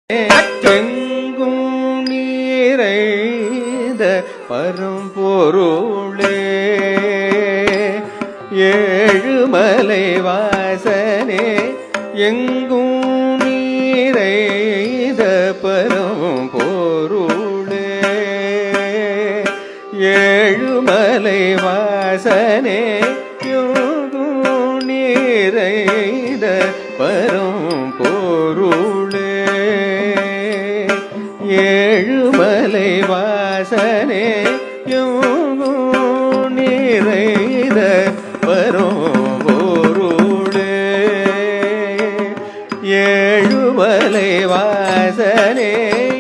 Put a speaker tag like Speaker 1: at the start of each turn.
Speaker 1: எங்கும் நீரைத பரம்பொருளே ஏழுமலை வாசனே எங்கும் நீரைத பரம்பொருளே ஏழுமலை வாசனே எங்கும் நீரைத பரம்பொருளே ஏழுமலை வாசனே எங்கும் நிறைந்த வரும் பொருளே ஏழுமலை வாசனே